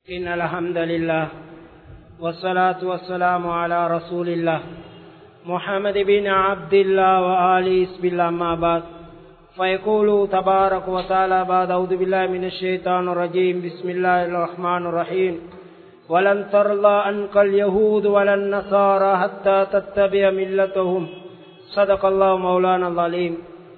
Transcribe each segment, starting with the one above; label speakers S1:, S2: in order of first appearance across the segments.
S1: إن الحمد لله والصلاة والسلام على رسول الله محمد بن عبد الله وآله بسم الله ما بعد فيقول تبارك وتعالى بعد أعوذ بالله من الشيطان الرجيم بسم الله الرحمن الرحيم ولن ترضى عنك اليهود ولا النصارى حتى تتبع ملتهم صدق الله مولانا العليم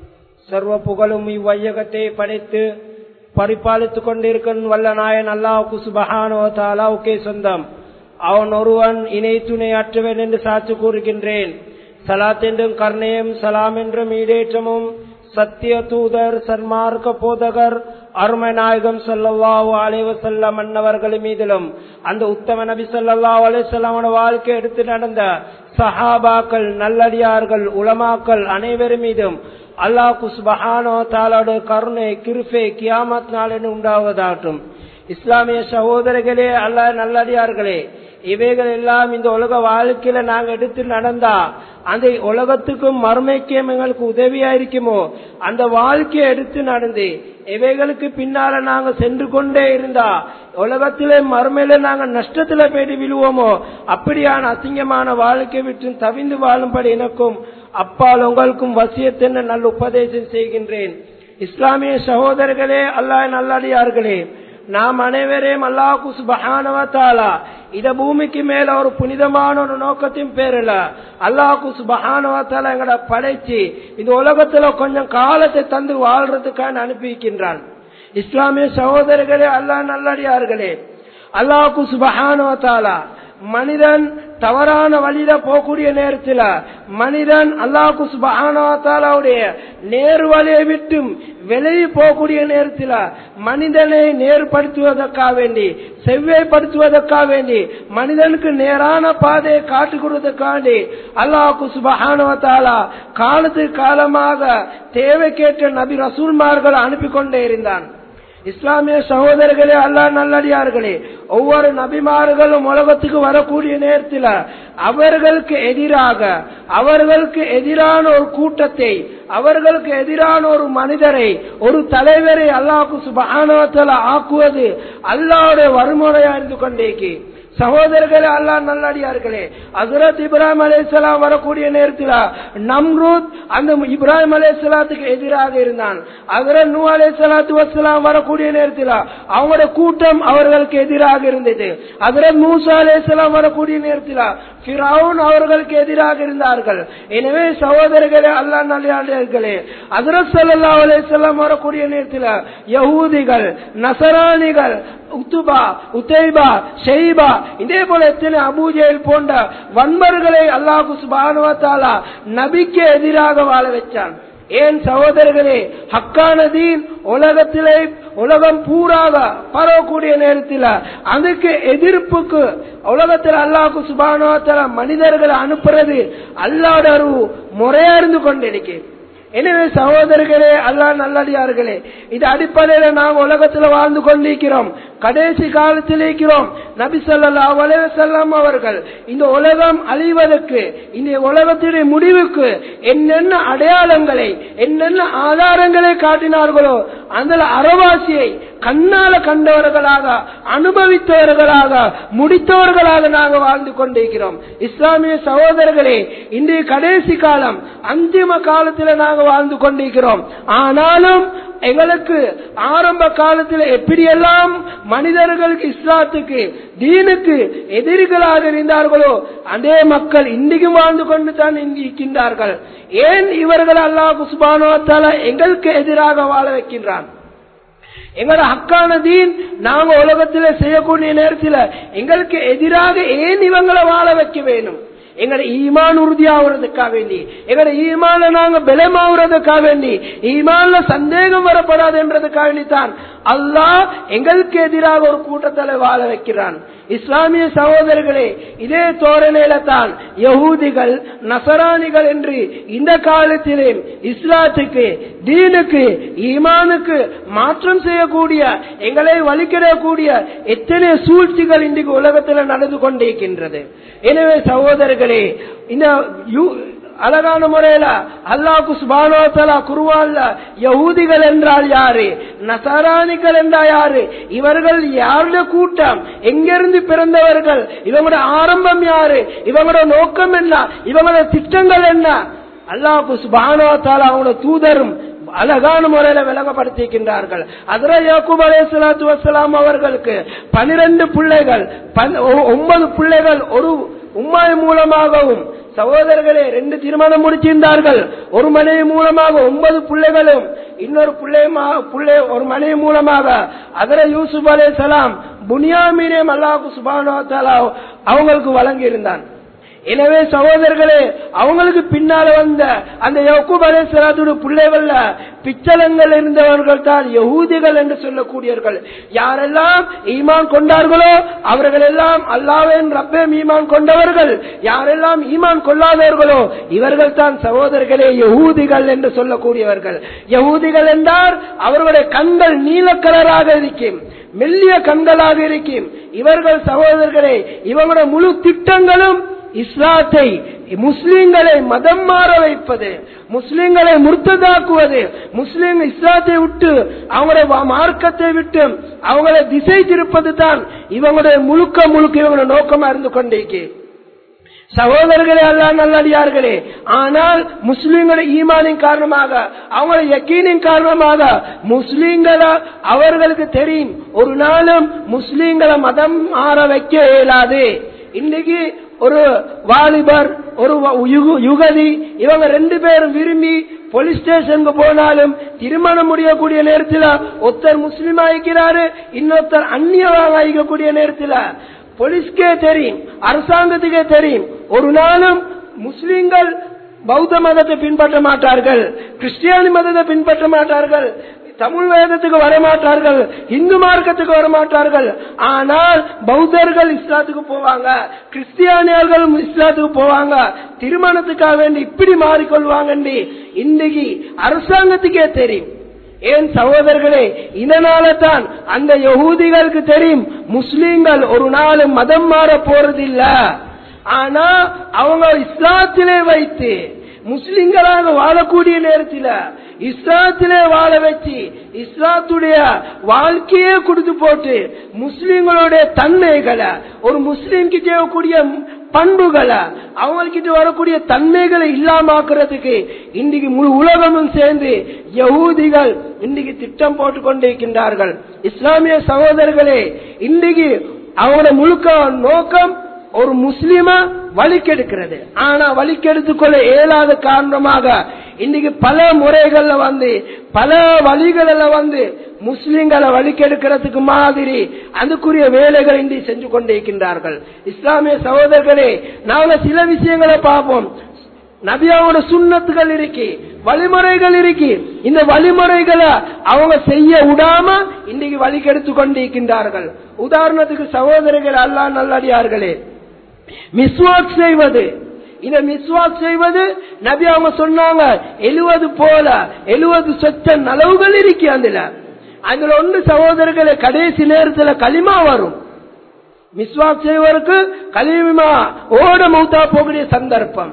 S1: சர்வ புகழும் இவ்வையகத்தை படைத்து பரிபாலித்துக் கொண்டிருக்கும் வல்ல நாயன் அல்லாவுக்கு சுபஹானோ தாலாவுக்கே சொந்தம் அவன் ஒருவன் இணை துணை அற்றவன் என்று சாட்சி கூறுகின்றேன் சலாத் என்றும் கர்ணயம் சலாம் என்றும் ஈடேற்றமும் சத்திய தூதர் சன்மார்க்க போதகர் அருமை நாயகம் சொல்லல்லாஹு அலைவசல்லம் அன்னவர்கள் மீதிலும் அந்த உத்தம நபி சொல்லல்லாஹு அலைவசல்லமோட வாழ்க்கை எடுத்து நடந்த சஹாபாக்கள் நல்லடியார்கள் உலமாக்கள் அனைவரும் மீதும் அல்லாஹ் குஸ்பஹானோ தாலோட கருணை கிருஃபே கியாமத் நாளின் உண்டாவதாகட்டும் இஸ்லாமிய சகோதரர்களே அல்லாஹ் நல்லடியார்களே இவைகள் எல்லாம் இந்த உலக வாழ்க்கையில நாங்க எடுத்து நடந்தா அந்த உலகத்துக்கும் மர்மைக்கும் எங்களுக்கு உதவியா இருக்குமோ அந்த வாழ்க்கையை எடுத்து நடந்து இவைகளுக்கு பின்னால நாங்க சென்று கொண்டே இருந்தா உலகத்திலே மறுமையில நாங்க நஷ்டத்துல போயிட்டு விழுவோமோ அப்படியான அசிங்கமான வாழ்க்கை விட்டு தவிந்து வாழும்படி எனக்கும் அப்பால் உங்களுக்கும் வசியத்தென்ன நல்ல உபதேசம் செய்கின்றேன் இஸ்லாமிய சகோதரர்களே அல்லாஹ் நல்லடியார்களே நாம் அனைவரையும் அல்லாஹு சுபஹானவத்தாலா இத பூமிக்கு மேல ஒரு புனிதமான ஒரு நோக்கத்தின் பேரில் அல்லாஹு சுபஹானவத்தாலா எங்கட படைச்சு இந்த உலகத்துல கொஞ்சம் காலத்தை தந்து வாழ்றதுக்கான அனுப்பிக்கின்றான் இஸ்லாமிய சகோதரர்களே அல்லாஹ் நல்லடியார்களே அல்லாஹு சுபஹானவத்தாலா மனிதன் தவறான வழியில போகக்கூடிய நேரத்தில் மனிதன் அல்லாஹு சுபஹானவத்தாலாவுடைய நேர் வழியை விட்டும் வெளியே போகக்கூடிய நேரத்தில் மனிதனை நேர்படுத்துவதற்காக வேண்டி செவ்வாய்ப்படுத்துவதற்காக வேண்டி மனிதனுக்கு நேரான பாதையை காட்டுக் கொடுவதற்காண்டி அல்லாஹு சுபஹானவத்தாலா காலத்துக்கு காலமாக தேவைக்கேற்ற நபி ரசூல்மார்கள் அனுப்பி கொண்டே இருந்தான் இஸ்லாமிய சகோதரர்களே அல்லா நல்லடியார்களே ஒவ்வொரு நபிமார்களும் உலகத்துக்கு வரக்கூடிய நேரத்தில் அவர்களுக்கு எதிராக அவர்களுக்கு எதிரான ஒரு கூட்டத்தை அவர்களுக்கு எதிரான ஒரு மனிதரை ஒரு தலைவரை அல்லாஹு சுபானவத்தில் ஆக்குவது அல்லாவுடைய வறுமுறையா இருந்து கொண்டேக்கு சகோதரர்களே அல்லா நல்லடியார்களே அசரத் இப்ராஹிம் அலேசலாம் வரக்கூடிய நேரத்தில் நம்ரூத் அந்த இப்ராஹிம் அலேசலாத்துக்கு எதிராக இருந்தான் அசரத் நூ அலேசலாத்து வசலாம் வரக்கூடிய நேரத்தில் அவங்களோட கூட்டம் அவர்களுக்கு எதிராக இருந்தது அசரத் மூசா அலேசலாம் வரக்கூடிய நேரத்தில் பிறவுன் அவர்களுக்கு எதிராக இருந்தார்கள் எனவே சகோதரர்களே அல்லா நல்லே அசரத் சல்லா அலேசல்லாம் வரக்கூடிய நேரத்தில் யகூதிகள் நசராணிகள் உத்துபா உத்தைபா ஷெய்பா இதே போல எத்தனை அபூஜெயில் போன்ற வன்மர்களை அல்லாஹு சுபானுவத்தாலா நபிக்கு எதிராக வாழ வச்சான் ஏன் சகோதரர்களே ஹக்கானதீன் உலகத்திலே உலகம் பூராக பரவக்கூடிய நேரத்தில் அதுக்கு எதிர்ப்புக்கு உலகத்தில் அல்லாஹு சுபானுவத்தாலா மனிதர்களை அனுப்புறது அல்லாட ஒரு முறையா இருந்து கொண்டிருக்கேன் எனவே சகோதரர்களே அல்லா நல்லடியார்களே இது அடிப்படையில நாம் உலகத்துல வாழ்ந்து கொண்டிருக்கிறோம் கடைசி காலத்தில் இருக்கிறோம் நபி சொல்லா செல்லம் அவர்கள் இந்த உலகம் அழிவதற்கு இந்த உலகத்தினுடைய முடிவுக்கு என்னென்ன அடையாளங்களை என்னென்ன ஆதாரங்களை காட்டினார்களோ அந்த அறவாசியை கண்ணால கண்டவர்களாக அனுபவித்தவர்களாக முடித்தவர்களாக நாங்கள் வாழ்ந்து கொண்டிருக்கிறோம் இஸ்லாமிய சகோதரர்களே இன்றைய கடைசி காலம் அந்திம காலத்தில் நாங்கள் வாழ்ந்து கொண்டிருக்கிறோம் ஆனாலும் எங்களுக்கு ஆரம்ப காலத்தில் எப்படியெல்லாம் மனிதர்களுக்கு இஸ்லாத்துக்கு தீனுக்கு எதிரிகளாக இருந்தார்களோ அதே மக்கள் இன்றைக்கும் வாழ்ந்து கொண்டு தான் இருக்கின்றார்கள் ஏன் இவர்கள் அல்லாஹ் குஸ்பானோத்தால எங்களுக்கு எதிராக வாழ வைக்கின்றான் எங்களோட ஹக்கான தீன் நாங்க உலகத்தில் செய்யக்கூடிய நேரத்தில் எங்களுக்கு எதிராக ஏன் இவங்களை வாழ வைக்க வேணும் எங்கட ஈமான் உறுதியாகிறதுக்காக வேண்டி எங்கட ஈமான நாங்க பலமாகிறதுக்காக வேண்டி ஈமான்ல சந்தேகம் வரப்படாது என்றதுக்காக வேண்டி தான் அல்லாஹ் எங்களுக்கு எதிராக ஒரு கூட்டத்தில் வாழ வைக்கிறான் இஸ்லாமிய சகோதரர்களே இதே தோரணையில தான் யகூதிகள் நசராணிகள் என்று இந்த காலத்திலே இஸ்லாத்துக்கு தீனுக்கு ஈமானுக்கு மாற்றம் செய்யக்கூடிய எங்களை வலிக்கிடக்கூடிய எத்தனை சூழ்ச்சிகள் இன்றைக்கு உலகத்தில் நடந்து கொண்டிருக்கின்றது எனவே சகோதரர்களே இந்த
S2: அழகான முறையில அல்லாஹு சுபானோத்தலா குருவான்ல யகூதிகள் என்றால் யாரு நசராணிகள் என்றால் யாரு இவர்கள் யாருடைய கூட்டம் எங்கிருந்து பிறந்தவர்கள் இவங்களோட ஆரம்பம் யாரு இவங்களோட நோக்கம் என்ன இவங்களோட திட்டங்கள் என்ன அல்லாஹு சுபானோத்தாலா அவங்களோட தூதரும் அழகான முறையில விளங்கப்படுத்திக்கின்றார்கள் அதுல யாக்கூப் அலே சலாத்து வசலாம் அவர்களுக்கு பனிரெண்டு பிள்ளைகள் ஒன்பது பிள்ளைகள் ஒரு உம்மாய் மூலமாகவும் சகோதரர்களே ரெண்டு திருமணம் முடிச்சிருந்தார்கள் ஒரு மனைவி மூலமாக ஒன்பது பிள்ளைகளும் இன்னொரு பிள்ளை ஒரு மனைவி மூலமாக அதர யூசுப் அலே சலாம் புனியாமீனே மல்லாஹு சுபானோ அவங்களுக்கு வழங்கி இருந்தான் எனவே சகோதரர்களே அவங்களுக்கு பின்னால வந்த அந்த யக்கூப் அலேசலாத்துடைய பிள்ளைகள்ல பிச்சலங்கள் இருந்தவர்கள் தான் யகூதிகள் என்று சொல்லக்கூடியவர்கள் யாரெல்லாம் ஈமான் கொண்டார்களோ அவர்கள் எல்லாம் அல்லாவின் ரப்பேம் ஈமான் கொண்டவர்கள் யாரெல்லாம் ஈமான் கொள்ளாதவர்களோ இவர்கள் தான் சகோதரர்களே யகூதிகள் என்று சொல்லக்கூடியவர்கள் யகூதிகள் என்றால் அவர்களுடைய கண்கள் நீல கலராக இருக்கும் மெல்லிய கண்களாக இருக்கும் இவர்கள் சகோதரர்களே இவங்களுடைய முழு திட்டங்களும் இஸ்லாத்தை முஸ்லிம்களை மதம் மாற வைப்பது முஸ்லிம்களை முர்த்ததாக்குவது முஸ்லிம் இஸ்லாத்தை விட்டு அவங்களுடைய மார்க்கத்தை விட்டு அவங்களை திசை திருப்பது தான் இவங்களுடைய முழுக்க முழுக்க இவங்களுடைய நோக்கமா இருந்து கொண்டிருக்கு சகோதரர்களே அல்லா நல்லடியார்களே ஆனால் முஸ்லிம்களுடைய ஈமானின் காரணமாக அவங்களுடைய யக்கீனின் காரணமாக முஸ்லிம்களை அவர்களுக்கு தெரியும் ஒரு நாளும் முஸ்லிம்களை மதம் மாற வைக்க இயலாது இன்னைக்கு ஒரு வாலிபர் ஒரு யுகதி இவங்க ரெண்டு பேரும் விரும்பி போலீஸ் ஸ்டேஷனுக்கு போனாலும் திருமணம் முடியக்கூடிய நேரத்தில் ஒருத்தர் முஸ்லீம் ஆகிக்கிறாரு இன்னொருத்தர் அந்நியவாக ஆகிக்கக்கூடிய நேரத்தில் போலீஸ்க்கே தெரியும் அரசாங்கத்துக்கே தெரியும் ஒரு நாளும் முஸ்லிம்கள் பௌத்த மதத்தை பின்பற்ற மாட்டார்கள் கிறிஸ்டியானி மதத்தை பின்பற்ற மாட்டார்கள் தமிழ் வேதத்துக்கு வரமாட்டார்கள் இந்து மார்க்கத்துக்கு வரமாட்டார்கள் ஆனால் பௌத்தர்கள் இஸ்லாத்துக்கு போவாங்க கிறிஸ்டியானியர்கள் இஸ்லாத்துக்கு போவாங்க திருமணத்துக்காக வேண்டி இப்படி மாறிக்கொள்வாங்க இன்னைக்கு அரசாங்கத்துக்கே தெரியும் ஏன் சகோதரர்களே இதனால தான் அந்த யகூதிகளுக்கு தெரியும் முஸ்லீம்கள் ஒரு நாள் மதம் மாற போறதில்ல ஆனா அவங்க இஸ்லாத்திலே வைத்து முஸ்லிம்களாக வாழக்கூடிய நேரத்தில் இஸ்லாத்திலே வாழ வச்சு இஸ்லாத்துடைய வாழ்க்கையே கொடுத்து போட்டு முஸ்லிம்களுடைய தன்மைகளை ஒரு முஸ்லீம்க்கு செய்யக்கூடிய பண்புகளை அவங்கக்கிட்ட வரக்கூடிய தன்மைகளை இல்லாமக்கிறதுக்கு இன்னைக்கு முழு உலகமும் சேர்ந்து யகூதிகள் இன்னைக்கு திட்டம் போட்டு கொண்டிருக்கின்றார்கள் இஸ்லாமிய சகோதரர்களே இன்னைக்கு அவங்களோட முழுக்க நோக்கம் ஒரு முஸ்லிம வலிக்கெடுக்கிறது ஆனா வலிக்கெடுத்துக் கொள்ள இயலாத காரணமாக இன்னைக்கு பல முறைகள்ல வந்து பல வழிகளில் வந்து முஸ்லிம்களை வலிக்கெடுக்கிறதுக்கு மாதிரி அதுக்குரிய வேலைகளை இன்றி செஞ்சு கொண்டிருக்கின்றார்கள் இஸ்லாமிய சகோதரர்களே நாங்க சில விஷயங்களை பார்ப்போம் நபியாவோட சுண்ணத்துகள் இருக்கு வழிமுறைகள் இருக்கு இந்த வழிமுறைகளை அவங்க செய்ய விடாம இன்னைக்கு வழிகெடுத்து கொண்டிருக்கின்றார்கள் உதாரணத்துக்கு சகோதரர்கள் அல்லா நல்லடியார்களே மிஸ்வாக் செய்வது இந்த மிஸ்வாக் செய்வது நபி அவங்க சொன்னாங்க எழுவது போல எழுவது சொச்ச நலவுகள் இருக்கு அதுல அதுல ஒன்று சகோதரர்களை கடைசி நேரத்துல களிமா வரும் மிஸ்வாக் செய்வதற்கு களிமா ஓட மௌத்தா போகக்கூடிய சந்தர்ப்பம்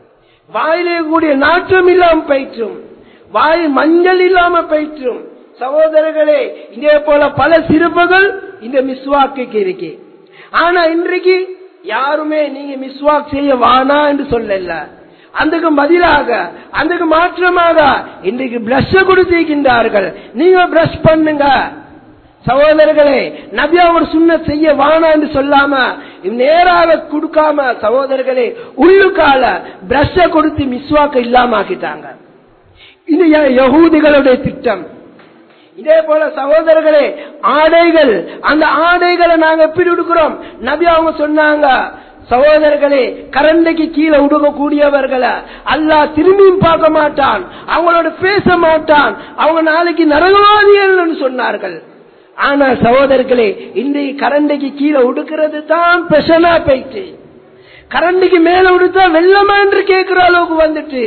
S2: வாயிலே கூடிய நாற்றம் இல்லாம பயிற்றும் வாய் மஞ்சள் இல்லாம பயிற்றும் சகோதரர்களே இதே போல பல சிறப்புகள் இந்த மிஸ்வாக்கு இருக்கு ஆனா இன்றைக்கு யாருமே நீங்க மிஸ்வாக் செய்ய வானா என்று சொல்லல அதுக்கு பதிலாக அதுக்கு மாற்றமாக இன்றைக்கு பிரஷ் கொடுத்திருக்கின்றார்கள் நீங்க பிரஷ் பண்ணுங்க சகோதரர்களே நபியா ஒரு சுண்ண செய்ய வானா என்று சொல்லாம நேராக கொடுக்காம சகோதரர்களே உள்ளுக்கால பிரஷ கொடுத்து மிஸ்வாக்க இல்லாம ஆக்கிட்டாங்க இது யகூதிகளுடைய திட்டம் இதே போல சகோதரர்களே ஆடைகள் அந்த ஆடைகளை நாங்க எப்படி கொடுக்கிறோம் நபி அவங்க சொன்னாங்க சகோதரர்களே கரண்டைக்கு கீழே உடுக்கக்கூடியவர்களை அல்லா திரும்பியும் பார்க்க மாட்டான் அவங்களோட பேச மாட்டான் அவங்க நாளைக்கு நரகவாதிகள் சொன்னார்கள் ஆனா சகோதரர்களே இன்றைக்கு கரண்டைக்கு கீழே உடுக்கிறது தான் பெஷனா போயிட்டு கரண்டைக்கு மேல உடுத்தா வெள்ளமா என்று கேட்கிற அளவுக்கு வந்துட்டு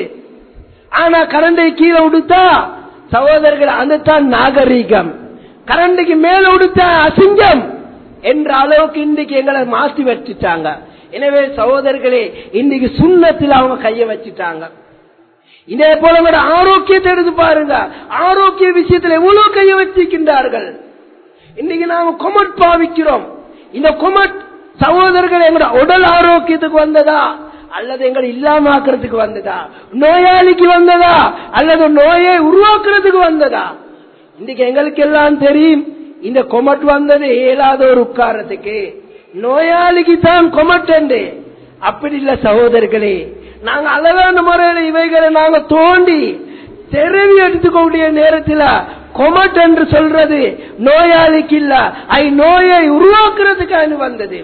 S2: ஆனா கரண்டை கீழே உடுத்தா சகோதரர்கள் அதுதான் நாகரீகம் கரண்டைக்கு மேல உடுத்த அசிங்கம் என்ற அளவுக்கு இன்றைக்கு எங்களை மாற்றி வச்சுட்டாங்க எனவே சகோதரர்களே இன்னைக்கு சுண்ணத்தில் அவங்க கைய வச்சுட்டாங்க இதே போல உங்களோட ஆரோக்கியத்தை எடுத்து பாருங்க ஆரோக்கிய விஷயத்துல எவ்வளவு கைய வச்சிருக்கின்றார்கள் இன்னைக்கு நாம கொமட் பாவிக்கிறோம் இந்த கொமட் சகோதரர்கள் எங்களோட உடல் ஆரோக்கியத்துக்கு வந்ததா அல்லது எங்களை இல்லாம ஆக்குறதுக்கு வந்ததா நோயாளிக்கு வந்ததா அல்லது நோயை உருவாக்குறதுக்கு வந்ததா இன்னைக்கு எங்களுக்கு எல்லாம் தெரியும் இந்த கொமட் வந்தது இயலாத ஒரு உட்காரத்துக்கு நோயாளிக்கு தான் கொமட் என்று அப்படி இல்ல சகோதரர்களே நாங்க அழகான முறையில இவைகளை நாங்க தோண்டி தெருவி எடுத்துக்கூடிய நேரத்தில் கொமட் என்று சொல்றது நோயாளிக்கு இல்ல ஐ நோயை உருவாக்குறதுக்காக வந்தது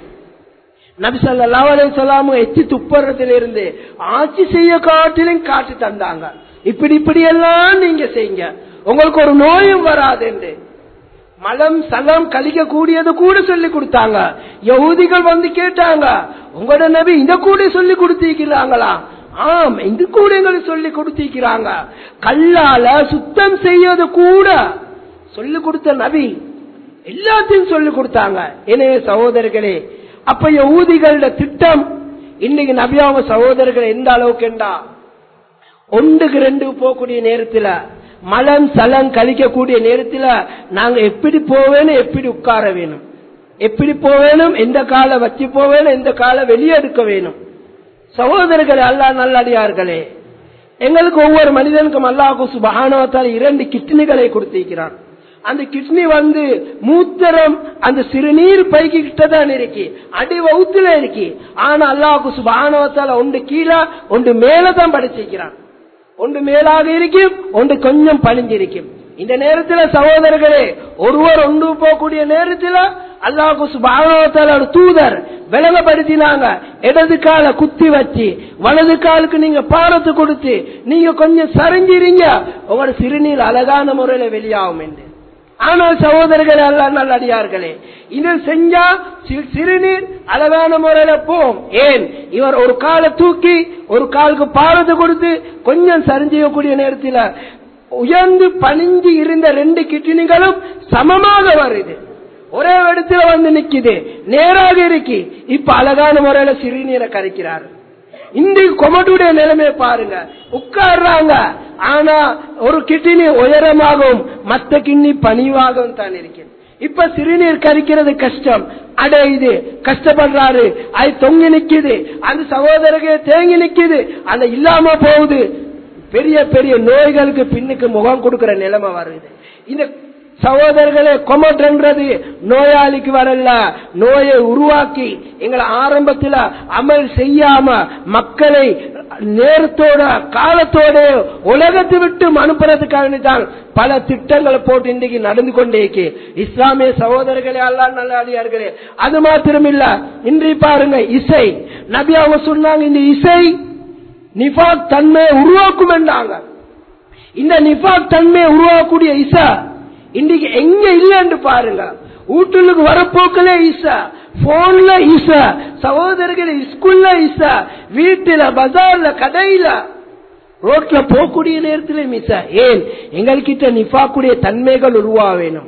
S2: நபிசல்லா சொல்லாம எச்சி துப்புறதுல இருந்து ஆட்சி செய்ய காட்டிலும் காட்டி தந்தாங்க இப்படி இப்படி எல்லாம் நீங்க செய்யுங்க உங்களுக்கு ஒரு நோயும் வராது என்று மலம் சலம் கழிக்க கூடியது கூட சொல்லி கொடுத்தாங்க யகுதிகள் வந்து கேட்டாங்க உங்களோட நபி இந்த கூட சொல்லி கொடுத்திருக்கிறாங்களா ஆம் இந்த கூட எங்களுக்கு சொல்லி கொடுத்திருக்கிறாங்க கல்லால சுத்தம் செய்யறது கூட சொல்லி கொடுத்த நபி எல்லாத்தையும் சொல்லி கொடுத்தாங்க எனவே சகோதரர்களே அப்ப யகுதிகளோட திட்டம் இன்னைக்கு நபி அவங்க சகோதரர்கள் எந்த அளவுக்கு என்றா ஒன்றுக்கு ரெண்டு போகக்கூடிய நேரத்துல மலம் சலம் கழிக்கக்கூடிய நேரத்துல நாங்க எப்படி போவேணும் எப்படி உட்கார வேணும் எப்படி போவேணும் எந்த காலை வச்சு போவேணும் எந்த காலை வெளியே எடுக்க வேணும் சகோதரர்களே அல்லா நல்லடியார்களே எங்களுக்கு ஒவ்வொரு மனிதனுக்கும் அல்லாஹு சுபஹானவத்தால் இரண்டு கிட்னிகளை கொடுத்திருக்கிறான் அந்த கிட்னி வந்து மூத்தரம் அந்த சிறுநீர் பைக்கு கிட்டதான் இருக்கு அடி வவுத்துல இருக்கு ஆனா அல்லாஹு சுபஹானவத்தால ஒன்று கீழே ஒன்று மேலதான் படிச்சிருக்கிறான் ஒன்று மேலாக இருக்கும் ஒன்று கொஞ்சம் பணிஞ்சிருக்கும் இந்த நேரத்தில் சகோதரர்களே ஒருவர் ஒன்று போகக்கூடிய நேரத்தில் அல்லாஹு சுபானோத்தால தூதர் விலகப்படுத்தினாங்க இடது கால குத்தி வச்சு வலது காலுக்கு நீங்க பாரத்து கொடுத்து நீங்க கொஞ்சம் சரிஞ்சிருங்க உங்களோட சிறுநீர் அழகான முறையில வெளியாகும் என்று ஆனால் சகோதரர்களே அல்ல நல்லடியார்களே இது செஞ்சா சிறுநீர் அழகான முறையில போம் ஏன் இவர் ஒரு காலை தூக்கி ஒரு காலுக்கு பாரத்தை கொடுத்து கொஞ்சம் சரிஞ்சிக்கக்கூடிய நேரத்தில் உயர்ந்து பணிஞ்சு இருந்த ரெண்டு கிட்னிகளும் சமமாக வருது ஒரே இடத்துல வந்து நிக்குது நேராக இருக்கு இப்ப அழகான முறையில சிறுநீரை கரைக்கிறாரு இன்றைக்கு கொமட்டுடைய நிலைமையை பாருங்க உட்கார்றாங்க ஆனா ஒரு கிட்னி உயரமாகவும் மத்த கிண்ணி பணிவாகவும் தான் இருக்கு இப்ப சிறுநீர் கரிக்கிறது கஷ்டம் அடையுது கஷ்டப்படுறாரு அது தொங்கி நிக்குது அந்த சகோதரர்கள் தேங்கி நிக்குது அந்த இல்லாம போகுது பெரிய பெரிய நோய்களுக்கு பின்னுக்கு முகம் கொடுக்கிற நிலைமை வருது இந்த சகோதரர்களே கொமட்ன்றது நோயாளிக்கு வரல நோயை உருவாக்கி எங்களை ஆரம்பத்தில் அமல் செய்யாம மக்களை நேரத்தோட காலத்தோட உலகத்தை விட்டு அனுப்புறதுக்காக தான் பல திட்டங்களை போட்டு இன்றைக்கு நடந்து கொண்டே இருக்கு இஸ்லாமிய சகோதரர்களே அல்லா நல்லே அது மாத்திரம் இல்ல இன்றி பாருங்க இசை நபி அவங்க சொன்னாங்க இந்த இசை நிஃபாக் தன்மையை உருவாக்கும் என்றாங்க இந்த நிஃபாக் தன்மையை உருவாக்கக்கூடிய இசை இன்னைக்கு எங்க இல்லன்னு பாருங்க வீட்டுக்கு வரப்போக்கல ஈசா போன்ல ஈசா சகோதரர்கள் ஸ்கூல்ல ஈசா வீட்டுல பஜார்ல கடையில ரோட்ல போகக்கூடிய நேரத்தில் மிஸ் ஏன் எங்கள்கிட்ட நிஃபாக்குடைய தன்மைகள் உருவா வேணும்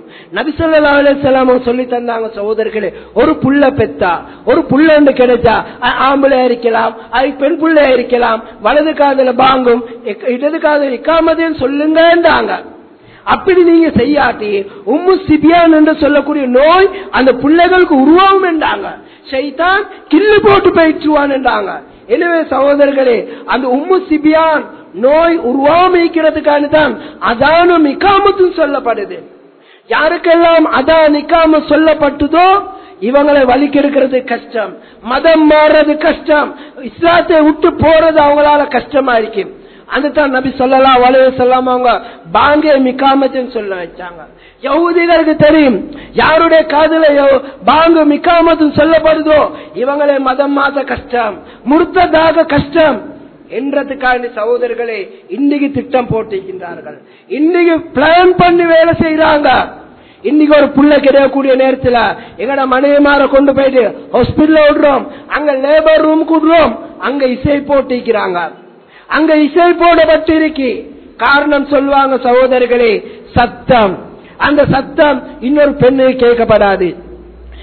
S2: நபிசல்லாம சொல்லி தந்தாங்க சகோதரர்களே ஒரு புள்ள பெத்தா ஒரு புள்ளண்டு கிடைச்சா ஆம்பளையா இருக்கலாம் அது பெண் புள்ளையா இருக்கலாம் வலது காதல பாங்கும் இடது காதல் இக்காமதேன்னு சொல்லுங்கன்றாங்க அப்படி நீங்க செய்யாட்டி உம்மு சிபியான் என்று சொல்லக்கூடிய நோய் அந்த பிள்ளைகளுக்கு உருவாகும் என்றாங்க ஷைத்தான் கில்லு போட்டு பயிற்றுவான் என்றாங்க எனவே சகோதரர்களே அந்த உம்மு சிபியான் நோய் உருவாமிக்கிறதுக்கான தான் அதானும் இக்காமத்தும் சொல்லப்படுது யாருக்கெல்லாம் அதான் நிக்காம சொல்லப்பட்டதோ இவங்களை வலிக்கெடுக்கிறது கஷ்டம் மதம் மாறுறது கஷ்டம் இஸ்லாத்தை விட்டு போறது அவங்களால கஷ்டமா இருக்கும் அதுதான் நபி சொல்லலாம் வளைய சொல்லாம அவங்க பாங்கே மிக்காமத்துன்னு சொல்ல வச்சாங்க யகுதிகளுக்கு தெரியும் யாருடைய காதல பாங்கு மிக்காமத்தும் சொல்லப்படுதோ இவங்களை மதம் மாத கஷ்டம் முர்த்ததாக கஷ்டம் என்றதுக்கான சகோதரர்களே இன்னைக்கு திட்டம் போட்டிருக்கின்றார்கள் இன்னைக்கு பிளான் பண்ணி வேலை செய்யறாங்க இன்னைக்கு ஒரு புள்ள கிடைக்கக்கூடிய நேரத்துல எங்கட மனைவிமார கொண்டு போயிட்டு ஹாஸ்பிட்டல் விடுறோம் அங்க லேபர் ரூம் விடுறோம் அங்க இசை போட்டிருக்கிறாங்க அங்க இசை போடப்பட்டிருக்கு காரணம் சொல்லுவாங்க சகோதரர்களே சத்தம் அந்த சத்தம் இன்னொரு பெண்ணு கேட்கப்படாது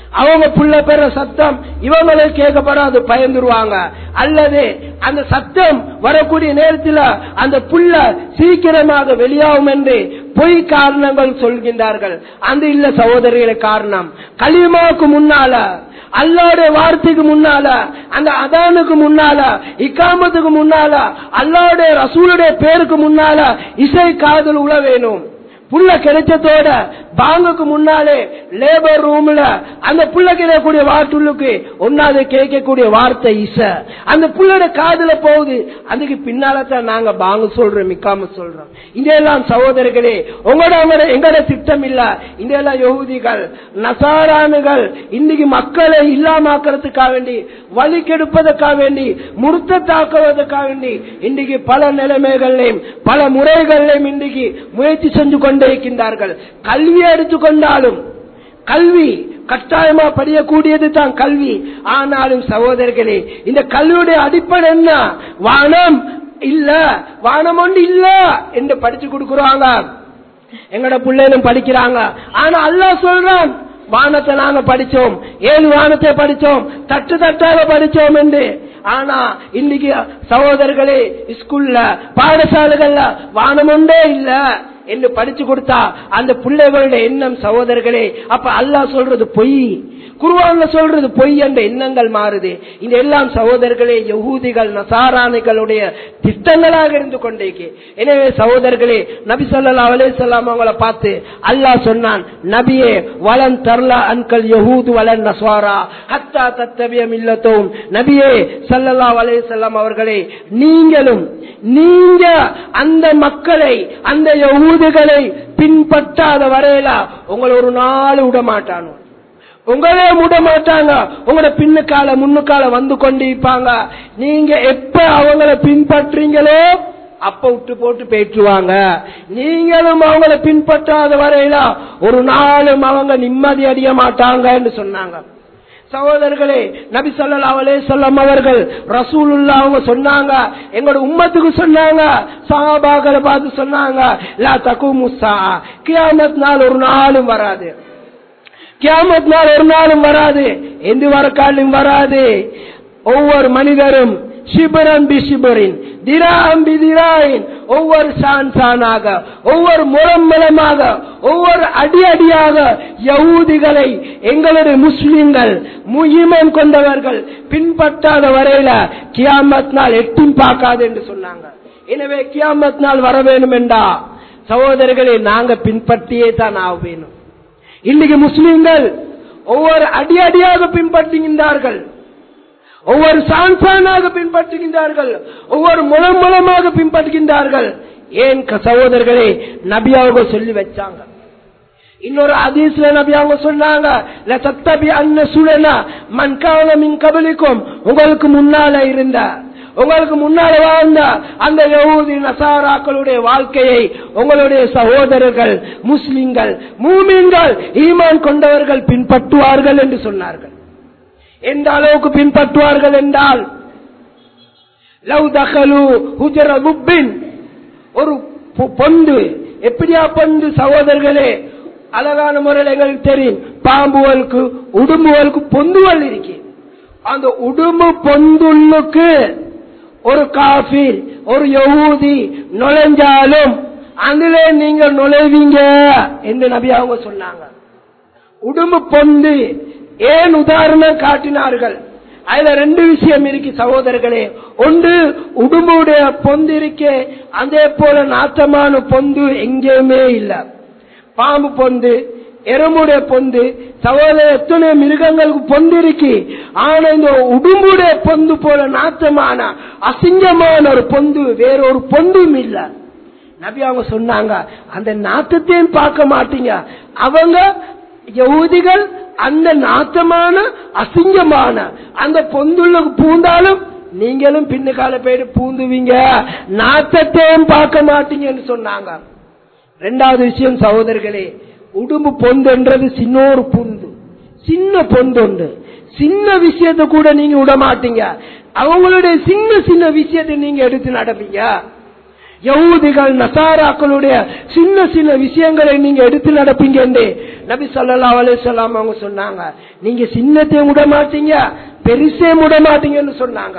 S2: அவங்க புள்ள பெற சத்தம் இவங்களுக்கு கேட்கப்படாது பயந்துருவாங்க அல்லது அந்த சத்தம் வரக்கூடிய நேரத்தில் அந்த புள்ள சீக்கிரமாக வெளியாகும் என்று பொய் காரணங்கள் சொல்கின்றார்கள் அந்த இல்ல சகோதரிகள காரணம் கலிமாவுக்கு முன்னால அல்லாவுடைய வார்த்தைக்கு முன்னால அந்த அதானுக்கு முன்னால இக்காமத்துக்கு முன்னால அல்லாவுடைய ரசூலுடைய பேருக்கு முன்னால இசை காதல் உழ வேணும் புள்ள கிடைச்சதோட பாங்குக்கு முன்னாலே லேபர் ரூம்ல அந்த புள்ள கிடைக்கக்கூடிய வாட்டுள்ளுக்கு ஒன்னாவது கேட்கக்கூடிய வார்த்தை இச அந்த புள்ளோட காதுல போகுது அதுக்கு பின்னாலதான் நாங்க பாங்கு சொல்றோம் மிக்காம சொல்றோம் இதெல்லாம் சகோதரர்களே உங்களோட உங்களோட எங்களோட திட்டம் இல்ல இதெல்லாம் யகுதிகள் நசாரானுகள் இன்னைக்கு மக்களை இல்லாமாக்கிறதுக்காக வேண்டி வழி கெடுப்பதற்காக வேண்டி முறுத்த தாக்குவதற்காக வேண்டி இன்னைக்கு பல நிலைமைகளையும் பல முறைகளையும் இன்னைக்கு முயற்சி செஞ்சு கொண்டே இருக்கின்றார்கள் கல்வி எடுத்துக்கொண்டாலும் கல்வி கட்டாயமா படியக்கூடியது தான் கல்வி ஆனாலும் சகோதரர்களே இந்த கல்வியுடைய அடிப்படை என்ன வானம் இல்ல வானம் ஒன்று இல்ல என்று படிச்சு கொடுக்குறாங்க எங்கட பிள்ளைகளும் படிக்கிறாங்க ஆனா அல்லாஹ் சொல்றான் வானத்தை நாங்க படிச்சோம் ஏழு வானத்தை படிச்சோம் தட்டு தட்டாக படிச்சோம் என்று ஆனா இன்னைக்கு சகோதரர்களே ஸ்கூல்ல பாடசாலைகள்ல வானம் ஒன்றே இல்ல என்று படிச்சு கொடுத்தா அந்த பிள்ளைகளுடைய எண்ணம் சகோதரர்களே அப்ப அல்லாஹ் சொல்றது பொய் குருவான்ல சொல்றது பொய் என்ற எண்ணங்கள் மாறுது இந்த எல்லாம் சகோதரர்களே யகூதிகள் நசாராணிகளுடைய திட்டங்களாக இருந்து கொண்டேக்கு எனவே சகோதரர்களே நபி சொல்லா அலே சொல்லாம் அவங்கள பார்த்து அல்லாஹ் சொன்னான் நபியே வலன் தர்லா அன்கல் யகூது வலன் நஸ்வாரா ஹத்தா தத்தவியம் இல்லத்தோம் நபியே சல்லல்லா அலே செல்லாம் அவர்களே நீங்களும் நீங்க அந்த மக்களை அந்த யகூதுகளை பின்பற்றாத வரையில உங்களை ஒரு நாள் விட மாட்டானோ உங்களே முட மாட்டாங்க உங்களோட பின்னுக்கால முன்னுக்கால வந்து கொண்டிருப்பாங்க நீங்க எப்ப அவங்கள பின்பற்றீங்களோ அப்ப விட்டு போட்டு பேற்றுவாங்க நீங்களும் அவங்கள பின்பற்றாத வரையில ஒரு நாளும் அவங்க நிம்மதி அடைய மாட்டாங்கன்னு சொன்னாங்க சகோதரர்களே நபி சொல்லா அலே சொல்லம் அவர்கள் ரசூலுல்லா அவங்க சொன்னாங்க எங்களோட உம்மத்துக்கு சொன்னாங்க சஹாபாக்களை பார்த்து சொன்னாங்க லா தகு முசா கியாமத் நாள் ஒரு நாளும் வராது கியாமத் நாள் ஒரு நாளும் வராது எந்த வரக்காலும் வராது ஒவ்வொரு மனிதரும் சிபரன் பி சிபரின் திராம் பி திராயின் ஒவ்வொரு சான் சானாக ஒவ்வொரு முறம் மூலமாக ஒவ்வொரு அடி அடியாக யகூதிகளை எங்களுடைய முஸ்லிம்கள் முகிமன் கொண்டவர்கள் பின்பற்றாத வரையில கியாமத் நாள் எட்டும் பார்க்காது என்று சொன்னாங்க எனவே கியாமத் நாள் வர வேணும் என்றா சகோதரர்களை நாங்க பின்பற்றியே தான் ஆக வேணும் இன்னைக்கு முஸ்லிம்கள் ஒவ்வொரு அடி அடியாக பின்பற்றுகின்றார்கள் ஒவ்வொரு சான்சானாக பின்பற்றுகின்றார்கள் ஒவ்வொரு முலம் மூலமாக பின்பற்றுகின்றார்கள் ஏன் சகோதரர்களே நபி அவங்க சொல்லி வச்சாங்க இன்னொரு அதீஸ்ல நபி அவங்க சொன்னாங்க சத்தபி அன்ன சுழனா மண்கான மின் கபலிக்கும் உங்களுக்கு முன்னால இருந்த உங்களுக்கு முன்னால வாழ்ந்த அந்த யகூதி நசாராக்களுடைய வாழ்க்கையை உங்களுடைய சகோதரர்கள் முஸ்லிம்கள் மூமின்கள் ஈமான் கொண்டவர்கள் பின்பற்றுவார்கள் என்று சொன்னார்கள் எந்த அளவுக்கு பின்பற்றுவார்கள் என்றால் லவ் தகலு ஹுஜர முப்பின் ஒரு பொந்து எப்படியா பொந்து சகோதரர்களே அழகான முறையில் எங்களுக்கு தெரியும் பாம்புகளுக்கு உடும்புகளுக்கு பொந்துகள் இருக்கு அந்த உடும்பு பொந்துள்ளுக்கு ஒரு காஃபீர் ஒரு யகூதி நுழைஞ்சாலும் அதுல நீங்க நுழைவீங்க என்று நபி அவங்க சொன்னாங்க உடும்பு பொந்து ஏன் உதாரணம் காட்டினார்கள் அதுல ரெண்டு விஷயம் இருக்கு சகோதரர்களே ஒன்று உடும்புடைய பொந்து இருக்கே அதே போல நாட்டமான பொந்து எங்கேயுமே இல்ல பாம்பு பொந்து எறும்புடைய பொந்து சகோதர எத்தனை மிருகங்களுக்கு பொந்து இருக்கு ஆனா இந்த உடும்புடைய பொந்து போல நாட்டமான அசிங்கமான ஒரு பொந்து வேற ஒரு பொந்தும் இல்ல நபி அவங்க சொன்னாங்க அந்த நாட்டத்தையும் பார்க்க மாட்டீங்க அவங்க யகுதிகள் அந்த நாட்டமான அசிங்கமான அந்த பொந்துள்ள பூந்தாலும் நீங்களும் பின்னுக்கால போயிட்டு பூந்துவீங்க நாட்டத்தையும் பார்க்க மாட்டீங்கன்னு சொன்னாங்க ரெண்டாவது விஷயம் சகோதரர்களே உடும்பு பொந்துன்றது சின்ன ஒரு பொந்து சின்ன பொந்து உண்டு சின்ன விஷயத்த கூட நீங்க விட மாட்டீங்க அவங்களுடைய சின்ன சின்ன விஷயத்தை நீங்க எடுத்து நடப்பீங்க யகூதிகள் நசாராக்களுடைய சின்ன சின்ன விஷயங்களை நீங்க எடுத்து நடப்பீங்க என்று நபி சொல்லா அலிசல்லாம் அவங்க சொன்னாங்க நீங்க சின்னத்தையும் விட மாட்டீங்க பெருசே விட மாட்டீங்கன்னு சொன்னாங்க